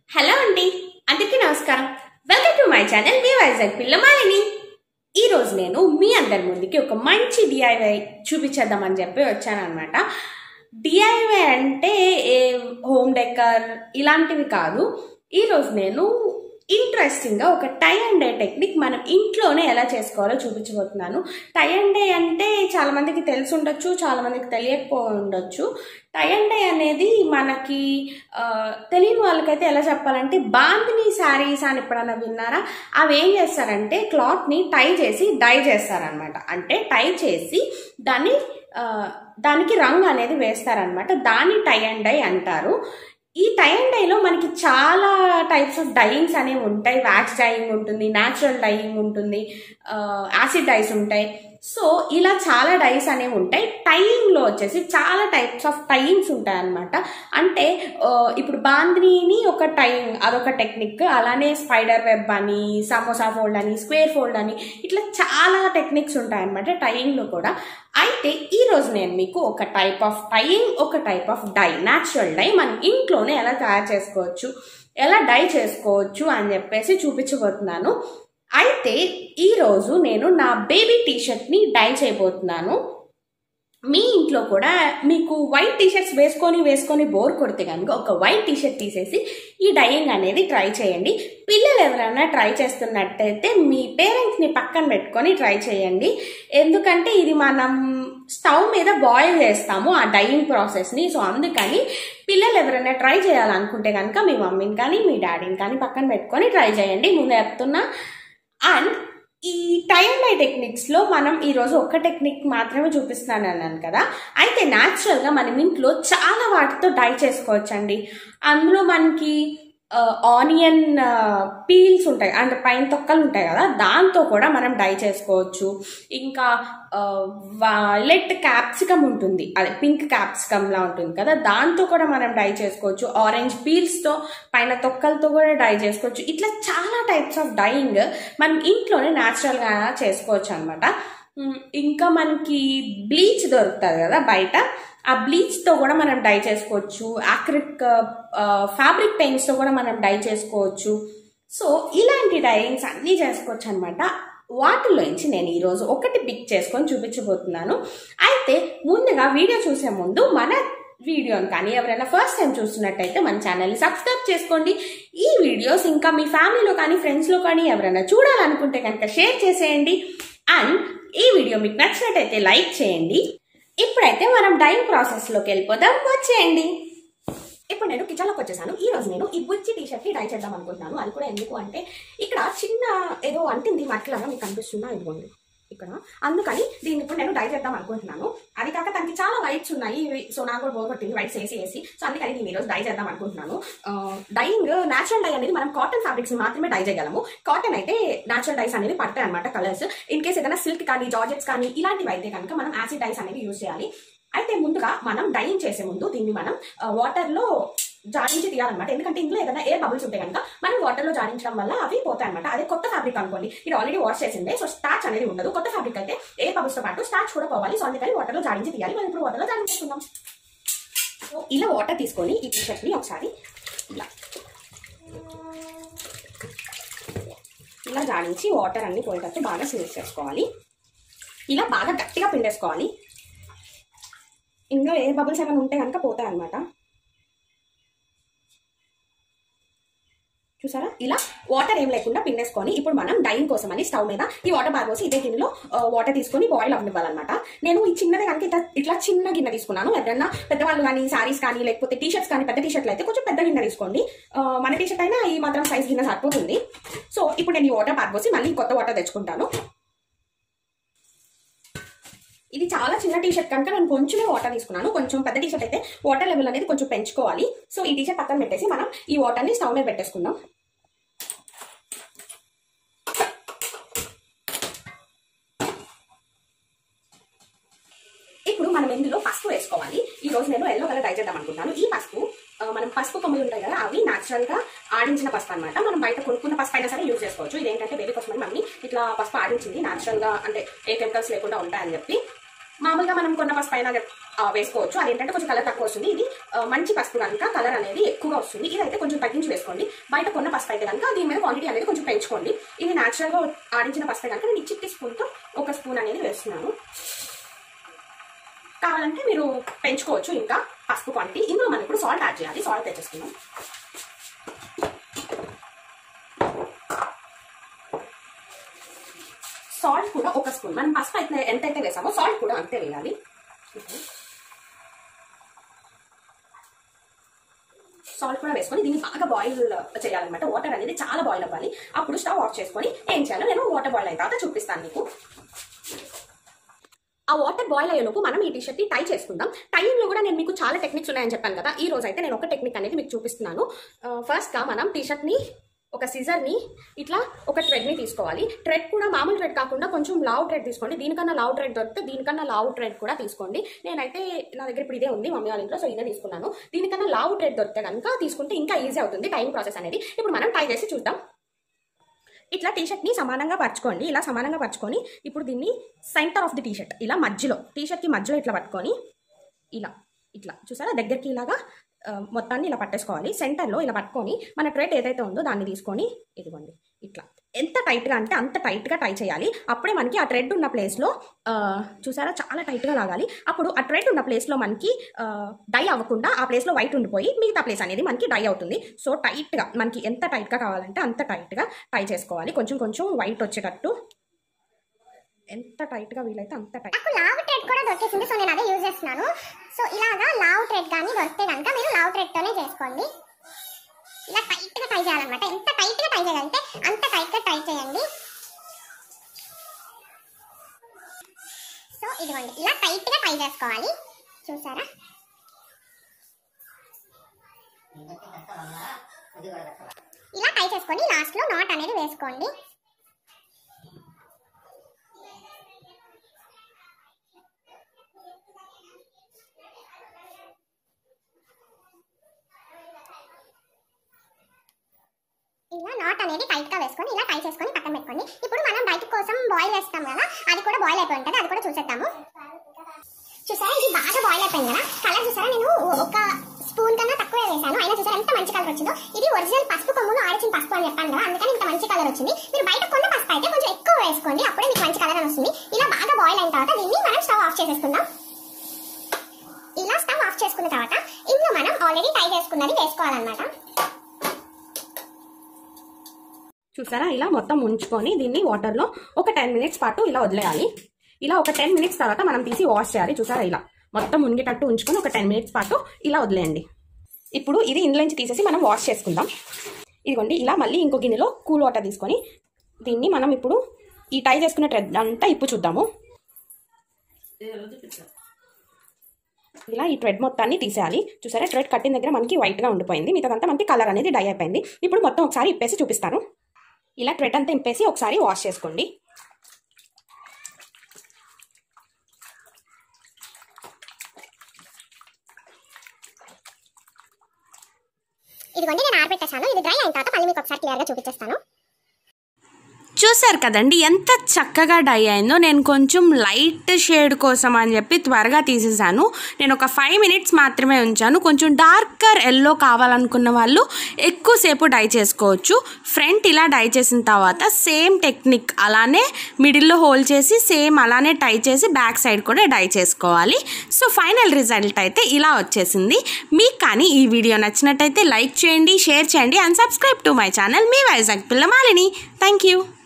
hello అండి అందరికీ నమస్కారం వెల్కమ్ టు మై ఛానల్ మీ వైజాగ్ పిల్ల మాలిని ఈ రోజు నేను మీ అందరి ముందుకి ఒక మంచి డిఐవై చూపించేద్దామని చెప్పి వచ్చాను అనమాట డిఐవై అంటే ఏ హోమ్ డెకర్ ఇలాంటివి కాదు ఈ రోజు నేను ఇంట్రెస్టింగ్గా ఒక టై అండ్ డే టెక్నిక్ మనం ఇంట్లోనే ఎలా చేసుకోవాలో చూపించబోతున్నాను టై అండ్ డే అంటే చాలా మందికి తెలిసి ఉండొచ్చు చాలా మందికి తెలియకపోయి ఉండొచ్చు టై అండ్ డై అనేది మనకి ఆ, తెలియని వాళ్ళకైతే ఎలా చెప్పాలంటే బాందిని శారీస్ అని ఎప్పుడన్నా విన్నారా అవి ఏం చేస్తారంటే క్లాత్ని టై చేసి డై చేస్తారనమాట అంటే టై చేసి దాన్ని ఆ, దానికి రంగు అనేది వేస్తారనమాట దాన్ని టై అండ్ డై అంటారు ఈ టై అండ్ డైలో మనకి చాలా టైప్స్ ఆఫ్ డైయింగ్స్ అనేవి ఉంటాయి వ్యాక్స్ డైయింగ్ ఉంటుంది న్యాచురల్ డైయింగ్ ఉంటుంది యాసిడ్ డైస్ ఉంటాయి సో ఇలా చాలా డైస్ అనేవి ఉంటాయి టైయింగ్లో వచ్చేసి చాలా టైప్స్ ఆఫ్ టైయింగ్స్ ఉంటాయి అనమాట అంటే ఆ, ఇప్పుడు బాంద్రీని ఒక టైయింగ్ అదొక టెక్నిక్ అలానే స్పైడర్ వెబ్ అని సమోసా ఫోల్డ్ అని స్క్వేర్ ఫోల్డ్ అని ఇట్లా చాలా టెక్నిక్స్ ఉంటాయి అనమాట టైయింగ్లో కూడా అయితే ఈ రోజు నేను మీకు ఒక టైప్ ఆఫ్ టైయింగ్ ఒక type of dye natural dye మనం ఇంట్లోనే ఎలా తయారు చేసుకోవచ్చు ఎలా డై చేసుకోవచ్చు అని చెప్పేసి చూపించబోతున్నాను అయితే ఈ రోజు నేను నా బేబీ టీషర్ట్ని డై చేయబోతున్నాను మీ ఇంట్లో కూడా మీకు వైట్ టీషర్ట్స్ వేసుకొని వేసుకొని బోర్ కొడితే కనుక ఒక వైట్ టీషర్ట్ తీసేసి ఈ డైయింగ్ అనేది ట్రై చేయండి పిల్లలు ఎవరైనా ట్రై చేస్తున్నట్టయితే మీ పేరెంట్స్ని పక్కన పెట్టుకొని ట్రై చేయండి ఎందుకంటే ఇది మనం స్టవ్ మీద బాయిల్ చేస్తాము ఆ డైయింగ్ ప్రాసెస్ని సో అందుకని పిల్లలు ఎవరైనా ట్రై చేయాలనుకుంటే కనుక మీ మమ్మీని కానీ మీ డాడీని కానీ పక్కన పెట్టుకొని ట్రై చేయండి ముందు చెప్తున్నా అండ్ ఈ టైం బై టెక్నిక్స్లో మనం ఈరోజు ఒక్క టెక్నిక్ మాత్రమే చూపిస్తున్నాను అన్నాను కదా అయితే న్యాచురల్గా మనం ఇంట్లో చాలా వాటితో డై చేసుకోవచ్చండి అందులో మనకి ఆనియన్ పీల్స్ ఉంటాయి అంటే పైన తొక్కలు ఉంటాయి కదా దాంతో కూడా మనం డై చేసుకోవచ్చు ఇంకా వైలెట్ క్యాప్సికమ్ ఉంటుంది అదే పింక్ క్యాప్సికమ్ లా ఉంటుంది కదా దాంతో కూడా మనం డై చేసుకోవచ్చు ఆరెంజ్ పీల్స్తో పైన తొక్కలతో కూడా డై చేసుకోవచ్చు ఇట్లా చాలా టైప్స్ ఆఫ్ డైయింగ్ మనం ఇంట్లోనే న్యాచురల్గా చేసుకోవచ్చు అనమాట ఇంకా మనకి బ్లీచ్ దొరుకుతుంది కదా బయట ఆ బ్లీచ్తో కూడా మనం డై చేసుకోవచ్చు యాక్రిక్ ఫ్యాబ్రిక్ పెయింట్స్తో కూడా మనం డై చేసుకోవచ్చు సో ఇలాంటి డైయింగ్స్ అన్నీ చేసుకోవచ్చు అనమాట వాటిలోంచి నేను ఈరోజు ఒకటి పిక్ చేసుకొని చూపించబోతున్నాను అయితే ముందుగా వీడియో చూసే ముందు మన వీడియోని కానీ ఎవరైనా ఫస్ట్ టైం చూస్తున్నట్టయితే మన ఛానల్ని సబ్స్క్రైబ్ చేసుకోండి ఈ వీడియోస్ ఇంకా మీ ఫ్యామిలీలో కానీ ఫ్రెండ్స్లో కానీ ఎవరైనా చూడాలనుకుంటే కనుక షేర్ చేసేయండి అండ్ ఈ వీడియో మీకు నచ్చినట్టయితే లైక్ చేయండి ఇప్పుడైతే మనం డైయింగ్ ప్రాసెస్లోకి వెళ్ళిపోదాం వచ్చేయండి ఇప్పుడు నేను కిచెన్లోకి వచ్చేసాను ఈ రోజు నేను ఈ బుజ్జి టీ షర్ట్ని డై చేద్దాం అనుకుంటున్నాను అది కూడా ఎందుకు అంటే ఇక్కడ చిన్న ఏదో అంటింది మట్టిలాగా మీకు కనిపిస్తుందా ఇదిగోండి ఇక్కడ అందుకని దీన్ని ఇప్పుడు నేను డై చేద్దాం అనుకుంటున్నాను అది కాక తనకి చాలా వైట్స్ ఉన్నాయి సో నాకు కూడా బోర్ కొట్టింది వైట్స్ వేసి వేసి సో అందుకని నేను ఈరోజు డై చేద్దాం అనుకుంటున్నాను డైయింగ్ నేచురల్ డై అనేది మనం కాటన్ ఫ్యాబ్రిక్స్ మాత్రమే డై చేయగలము కాటన్ అయితే నేచురల్ డైస్ అనేవి పడతాయి అనమాట కలర్స్ ఇన్ కేస్ ఏదైనా సిల్క్ కానీ జార్జెట్స్ కానీ ఇలాంటివి అయితే కనుక మనం యాసిడ్ డైస్ అనేవి యూజ్ చేయాలి అయితే ముందుగా మనం డైయింగ్ చేసే ముందు దీన్ని మనం వాటర్ లో జాడించి తీయాలన్నమాట ఎందుకంటే ఇందులో ఏదైనా ఎయిర్ బబుల్స్ ఉంటే కనుక మనం వాటర్ లో జాడించడం వల్ల అవి పోతాయి అనమాట అదే కొత్త ఫ్యాబ్రిక్ అనుకోండి ఇది ఆల్రెడీ వాష్ చేసిందే సో స్టార్చ్ అనేది ఉండదు కొత్త ఫ్యాబ్రిక్ అయితే ఎయిర్ బబుల్స్ తో పాటు స్టార్చ్ కూడా పోవాలి సో అందుకని వాటర్ లో జాడించి తీయాలి మనం ఇప్పుడు వాటర్ లో జాడించుకుందాం సో ఇలా వాటర్ తీసుకొని ఈ టీ షర్ట్ ని ఒకసారి ఇలా ఇలా జాడించి వాటర్ అన్ని పోయేటట్టు బాగా స్మూత్ చేసుకోవాలి ఇలా బాగా గట్టిగా పిండేసుకోవాలి ఇందులో ఏ బబుల్స్ ఏమైనా ఉంటే కనుక పోతాయి అనమాట చూసారా ఇలా వాటర్ ఏం లేకుండా పిండేసుకొని ఇప్పుడు మనం డైయింగ్ కోసం అని స్టవ్ మీద ఈ వాటర్ బార్ పోసి ఇదే గిన్నెలో వాటర్ తీసుకొని బాయిల్ అవ్వనివ్వాలన్నమాట నేను ఈ చిన్నది కనుక ఇట్లా ఇట్లా చిన్న గిన్నె తీసుకున్నాను ఎవరైనా పెద్దవాళ్ళు కానీ సారీస్ కానీ లేకపోతే టీ షర్ట్స్ కానీ పెద్ద టీ షర్ట్లు అయితే కొంచెం పెద్ద గిన్నె తీసుకోండి ఆ, మన టీ షర్ట్ అయినా ఈ మాత్రం సైజ్ గిన్నె సరిపోతుంది సో ఇప్పుడు నేను ఈ వాటర్ బార్ పోసి మళ్ళీ కొత్త వాటర్ తెచ్చుకుంటాను ఇది చాలా చిన్న టీ షర్ట్ కనుక నేను కొంచెమే వాటర్ తీసుకున్నాను కొంచెం పెద్ద టీ షర్ట్ అయితే వాటర్ లెవెల్ అనేది కొంచెం పెంచుకోవాలి సో ఈ టీ షర్ట్ పక్కన పెట్టేసి మనం ఈ వాటర్ని స్టవ్ మీద పెట్టేసుకుందాం ఇప్పుడు మనం ఇందులో పసుపు వేసుకోవాలి ఈ రోజు నేను ఎల్లో కలర్ డై చేద్దాం అనుకుంటున్నాను ఈ పసుపు ఆ, మనం పసుపు కొమ్మలు ఉంటాయి కదా అవి న్యాచురల్ గా ఆడించిన పసుపు అనమాట మనం బయట కొనుక్కున్న పసుపు అయినా సరే యూజ్ చేసుకోవచ్చు ఇదేంటంటే బేబీ కోసం మమ్మీ ఇట్లా పసుపు ఆడించింది న్యాచురల్ గా అంటే ఏ కెమికల్స్ లేకుండా ఉంటాయని చెప్పి మామూలుగా మనం కొన్న పసుపు అయినా ఆ, వేసుకోవచ్చు అదేంటంటే కొంచెం కలర్ తక్కువ వస్తుంది ఇది ఆ, మంచి పసుపు కనుక కలర్ అనేది ఎక్కువగా వస్తుంది ఇదైతే కొంచెం తగ్గించి వేసుకోండి బయట కొన్న పసుపు అయితే కనుక దీని మీద క్వాంటిటీ అనేది కొంచెం పెంచుకోండి ఇది natural గా ఆడించిన పసుపు కనుక నేను ఈ చిట్టి స్పూన్తో ఒక స్పూన్ అనేది వేస్తున్నాను కావాలంటే మీరు పెంచుకోవచ్చు ఇంకా పసుపు క్వాంటిటీ ఇందులో మనం ఇప్పుడు సాల్ట్ యాడ్ చేయాలి సాల్ట్ తెచ్చేస్తున్నాం సాల్ట్ కూడా ఒక స్పూన్ మనం పసుపు అయితే ఎంతైతే వేసామో సాల్ట్ కూడా అంతే వేయాలి సాల్ట్ కూడా వేసుకొని దీన్ని బాగా బాయిల్ చేయాలన్నమాట వాటర్ అనేది చాలా బాయిల్ అవ్వాలి అప్పుడు స్టవ్ ఆఫ్ చేసుకొని ఏం చేయాలో నేను వాటర్ బాయిల్ అయిన తర్వాత చూపిస్తాను మీకు ఆ వాటర్ బాయిల్ అయ్యేలోపు మనం ఈ టీషర్ట్ ని టై చేసుకుందాం టైంలో కూడా నేను మీకు చాలా టెక్నిక్స్ ఉన్నాయని చెప్పాను కదా ఈ రోజు అయితే నేను ఒక టెక్నిక్ అనేది మీకు చూపిస్తున్నాను ఫస్ట్ గా మనం టీషర్ట్ ని ఒక సిజర్ ని ఇట్లా ఒక థ్రెడ్ ని తీసుకోవాలి థ్రెడ్ కూడా మామూలు థ్రెడ్ కాకుండా కొంచెం లావ్ థ్రెడ్ తీసుకోండి దీనికన్నా లావ్ థ్రెడ్ దొరికితే దీనికన్నా లావ్ థ్రెడ్ కూడా తీసుకోండి నేనైతే నా దగ్గర ఇప్పుడు ఇదే ఉంది మమ్మీ వాళ్ళ ఇంట్లో సో ఇదే తీసుకున్నాను దీనికన్నా లావ్ థ్రెడ్ దొరికితే కనుక తీసుకుంటే ఇంకా ఈజీ అవుతుంది టైం ప్రాసెస్ అనేది ఇప్పుడు మనం ట్రై చేసి చూద్దాం ఇట్లా టీషర్ట్ ని సమానంగా పరచుకోండి ఇలా సమానంగా పరచుకొని ఇప్పుడు దీన్ని సెంటర్ ఆఫ్ ది టీషర్ట్ ఇలా మధ్యలో టీషర్ట్ కి మధ్యలో ఇట్లా పట్టుకొని ఇలా ఇట్లా చూసారా దగ్గరికి ఇలాగా ఆ, మొత్తాన్ని ఇలా పట్టేసుకోవాలి సెంటర్లో ఇలా పట్టుకొని మన ట్రెడ్ ఏదైతే ఉందో దాన్ని తీసుకొని ఇదిగోండి ఇట్లా ఎంత టైట్గా అంటే అంత టైట్గా టై చేయాలి అప్పుడే మనకి ఆ థ్రెడ్ ఉన్న ప్లేస్లో చూసారా చాలా టైట్గా లాగాలి అప్పుడు ఆ థ్రెడ్ ఉన్న ప్లేస్లో మనకి డై అవ్వకుండా ఆ ప్లేస్లో వైట్ ఉండిపోయి మిగతా ప్లేస్ అనేది మనకి డై అవుతుంది సో టైట్గా మనకి ఎంత టైట్గా కావాలంటే అంత టైట్గా టై చేసుకోవాలి కొంచెం కొంచెం వైట్ వచ్చేటట్టు ఎంత టైట్గా వీలైతే అంత టైట్ నాకు లావ్ థ్రెడ్ కూడా దొరికేసింది సో నేను అదే యూజ్ చేస్తున్నాను సో ఇలాగా లావ్ థ్రెడ్ కానీ దొరికితే కనుక మీరు లావ్ థ్రెడ్ తోనే చేసుకోండి ఇలా టైట్ గా టై చేయాలన్నమాట ఎంత టైట్ గా టై చేయాలంటే అంత టైట్ గా టై చేయండి సో ఇదిగోండి ఇలా టైట్ గా టై చేసుకోవాలి చూసారా ఇలా టై చేసుకొని లాస్ట్ లో నాట్ అనేది వేసుకోండి ఇలా నాట్ అనేది టైట్ గా వేసుకొని ఇలా టై చేసుకొని పక్కన పెట్టుకోండి ఇప్పుడు మనం బయట కోసం బాయిల్ వేస్తాం కదా అది కూడా బాయిల్ అయిపోయి ఉంటుంది అది కూడా చూసేద్దాము చూసారా ఇది బాగా బాయిల్ అయిపోయింది కదా కలర్ చూసారా నేను ఒక స్పూన్ కన్నా తక్కువ వేసాను అయినా చూసారా ఎంత మంచి కలర్ వచ్చిందో ఇది ఒరిజినల్ పసుపు కొమ్మును ఆడిచిన పసుపు అని చెప్పాను కదా అందుకని ఇంత మంచి కలర్ వచ్చింది మీరు బయట కొన్న పసుపు అయితే కొంచెం ఎక్కువ వేసుకోండి అప్పుడే మీకు మంచి కలర్ అని వస్తుంది ఇలా బాగా బాయిల్ అయిన తర్వాత దీన్ని మనం స్టవ్ ఆఫ్ చేసేసుకుందాం ఇలా స్టవ్ ఆఫ్ చేసుకున్న తర్వాత ఇందులో మనం ఆల్రెడీ టై చేసుకున్నది వేసుకోవాలన్నమాట చూసారా ఇలా మొత్తం ఉంచుకొని దీన్ని వాటర్లో ఒక టెన్ మినిట్స్ పాటు ఇలా వదిలేయాలి ఇలా ఒక టెన్ మినిట్స్ తర్వాత మనం తీసి వాష్ చేయాలి చూసారా ఇలా మొత్తం మునిగేటట్టు ఉంచుకొని ఒక టెన్ మినిట్స్ పాటు ఇలా వదిలేయండి ఇప్పుడు ఇది ఇందులోంచి తీసేసి మనం వాష్ చేసుకుందాం ఇదిగోండి ఇలా మళ్ళీ ఇంకో గిన్నెలో కూల్ వాటర్ తీసుకొని దీన్ని మనం ఇప్పుడు ఈ టై చేసుకున్న ట్రెడ్ అంతా ఇప్పు చూద్దాము ఇలా ఈ థ్రెడ్ మొత్తాన్ని తీసేయాలి చూసారా థ్రెడ్ కట్టిన దగ్గర మనకి వైట్గా ఉండిపోయింది మిగతాదంతా మనకి కలర్ అనేది డై అయిపోయింది ఇప్పుడు మొత్తం ఒకసారి ఇప్పేసి చూపిస్తాను ఇలా థ్రెడ్ అంతా ఇంపేసి ఒకసారి వాష్ చేసుకోండి ఇదిగోండి నేను ఆరబెట్టేసాను ఇది డ్రై అయిన తర్వాత మళ్ళీ మీకు ఒకసారి క్లియర్ గా చూపించేస్తాను చూసారు కదండి ఎంత చక్కగా డై అయిందో నేను కొంచెం లైట్ షేడ్ కోసం అని చెప్పి త్వరగా తీసేసాను నేను ఒక ఫైవ్ మినిట్స్ మాత్రమే ఉంచాను కొంచెం డార్కర్ ఎల్లో కావాలనుకున్న వాళ్ళు ఎక్కువసేపు డై చేసుకోవచ్చు ఫ్రంట్ ఇలా డై చేసిన తర్వాత సేమ్ టెక్నిక్ అలానే మిడిల్లో హోల్ చేసి సేమ్ అలానే టై చేసి బ్యాక్ సైడ్ కూడా డై చేసుకోవాలి సో ఫైనల్ రిజల్ట్ అయితే ఇలా వచ్చేసింది మీకు కానీ ఈ వీడియో నచ్చినట్టయితే లైక్ చేయండి షేర్ చేయండి and subscribe to my channel మీ వైజాగ్ పిల్లమాలిని థ్యాంక్ యూ